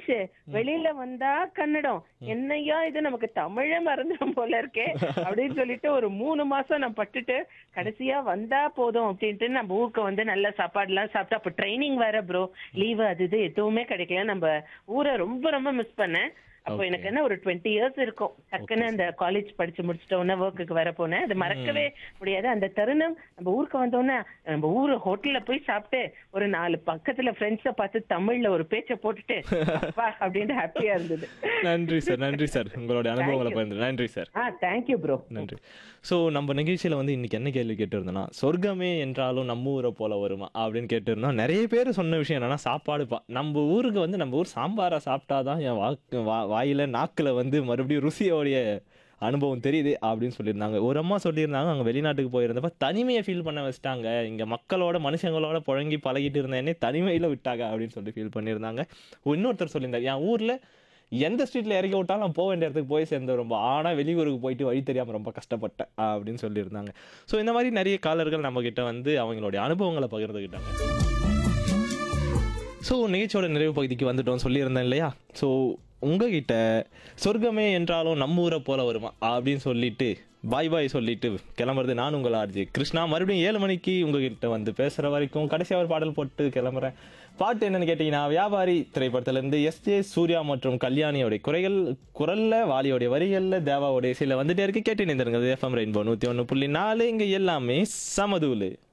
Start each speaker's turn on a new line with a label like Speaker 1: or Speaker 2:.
Speaker 1: English வெளியில வந்தா கன்னடம் என்னையா இது நமக்கு தமிழே மறந்துடும் போல இருக்கே அப்படின்னு சொல்லிட்டு ஒரு மூணு மாசம் நான் பட்டுட்டு கடைசியா வந்தா போதும் அப்படின்ட்டு நம்ம ஊருக்கு வந்து நல்ல சாப்பாடு எல்லாம் சாப்பிட்டு அப்ப ட்ரைனிங் வேற ப்ரோ லீவு அது இது எதுவுமே கிடைக்கல நம்ம ஊரை ரொம்ப ரொம்ப மிஸ் பண்ணேன் அப்போ
Speaker 2: Okay.
Speaker 1: எனக்கு என்ன ஒரு டுவெண்ட்டி இயர்ஸ் இருக்கும் டக்குன்னு அந்த காலேஜ் படிச்சு முடிச்சிட்ட உடனே ஒர்க்குக்கு வர போனேன் அது மறக்கவே முடியாது அந்த தருணம் நம்ம ஊருக்கு வந்தோடனே நம்ம ஊர் ஹோட்டல்ல போய் சாப்பிட்டு ஒரு நாலு பக்கத்துல ஃப்ரெண்ட்ஸ பார்த்து தமிழ்ல ஒரு பேச்ச போட்டுட்டு அப்பா அப்படின்ட்டு ஹாப்பியா இருந்தது
Speaker 2: நன்றி சார் நன்றி சார் உங்களுடைய அனுபவங்களை பகிர்ந்து நன்றி சார்
Speaker 1: ஆ தேங்க்யூ ப்ரோ
Speaker 2: நன்றி ஸோ நம்ம நிகழ்ச்சியில் வந்து இன்னைக்கு என்ன கேள்வி கேட்டிருந்தோம்னா சொர்க்கமே என்றாலும் நம்ம ஊரை போல வருமா அப்படின்னு கேட்டிருந்தோம் நிறைய பேர் சொன்ன விஷயம் என்னன்னா சாப்பாடுப்பா நம்ம ஊருக்கு வந்து நம்ம ஊர் சாம்பாரை சாப்பிட்டாதான் என் வாக்கு வா வாயில் நாக்கில் வந்து மறுபடியும் ருசியோடைய அனுபவம் தெரியுது அப்படின்னு சொல்லியிருந்தாங்க ஒரு அம்மா சொல்லியிருந்தாங்க அங்கே வெளிநாட்டுக்கு போயிருந்தப்ப தனிமையை ஃபீல் பண்ண வச்சிட்டாங்க இங்கே மக்களோட மனுஷங்களோட புழங்கி பழகிட்டு இருந்த என்னை தனிமையில் விட்டாங்க அப்படின்னு சொல்லி ஃபீல் பண்ணியிருந்தாங்க இன்னொருத்தர் சொல்லியிருந்தார் என் ஊரில் எந்த ஸ்ட்ரீட்டில் இறக்கி விட்டாலும் நான் போக வேண்டிய இடத்துக்கு போய் சேர்ந்த ரொம்ப ஆனால் வெளியூருக்கு போயிட்டு வழி தெரியாமல் ரொம்ப கஷ்டப்பட்டேன் அப்படின்னு சொல்லியிருந்தாங்க ஸோ இந்த மாதிரி நிறைய காலர்கள் நம்மக்கிட்ட வந்து அவங்களுடைய அனுபவங்களை பகிர்ந்துக்கிட்டாங்க ஸோ நிகழ்ச்சியோட நிறைவு பகுதிக்கு வந்துட்டோம் சொல்லியிருந்தேன் இல்லையா ஸோ உங்ககிட்ட சொர்க்கமே என்றாலும் நம்ம ஊரை போல வருமா அப்படின்னு சொல்லிட்டு பாய் பாய் சொல்லிட்டு கிளம்புறது நான் உங்கள் ஆர்ஜி கிருஷ்ணா மறுபடியும் ஏழு மணிக்கு உங்ககிட்ட வந்து பேசுகிற வரைக்கும் கடைசியாக ஒரு பாடல் போட்டு கிளம்புறேன் பாட்டு என்னன்னு கேட்டிங்கன்னா வியாபாரி திரைப்படத்திலேருந்து எஸ்ஜே சூர்யா மற்றும் கல்யாணியோடைய குறைகள் குரல்ல வாலியோடைய வரிகளில் தேவாவோடைய சில வந்துட்டே இருக்கு கேட்டு நினைந்திருங்க எஃப்எம் ரெயின்போ நூற்றி ஒன்று புள்ளி நாலு இங்கே எல்லாமே சமதூலு